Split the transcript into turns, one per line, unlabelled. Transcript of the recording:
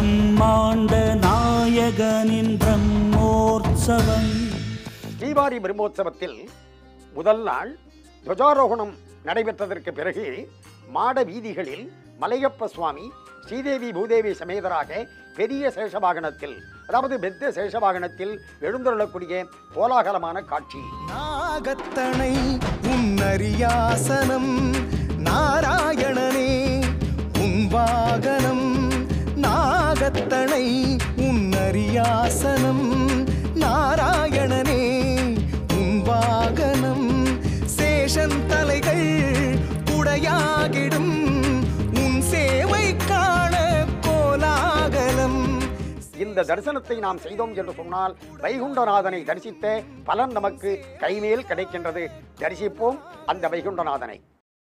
பிரம்மாண்ட நாயகனின் பிரம்மோற்சவம்
தீபாவளி பிரம்மோற்சவத்தில் முதல் நாள் துவஜாரோகணம் நடைபெற்றதற்கு பிறகு மாட வீதிகளில் மலையப்ப சுவாமி ஸ்ரீதேவி பூதேவி சமேதராக பெரிய சேஷவாகனத்தில் அதாவது பெத்த சேஷவாகனத்தில் எழுந்தருளக்கூடிய கோலாகலமான காட்சி
நாகத்தனை உன்னரியாசனம் நாராயணனே உன் வாகனம் நாகத்தனை உன்னரியாசனம் நாராயணனே உன் வாகனம் சேஷன் தலைகள் குடையாகிடும் உன் சேவை காண கோலாகலம்
இந்த தரிசனத்தை நாம் செய்தோம் என்று சொன்னால் வைகுண்டநாதனை தரிசித்த பலன் நமக்கு கைமேல் கிடைக்கின்றது தரிசிப்போம் அந்த வைகுண்டநாதனை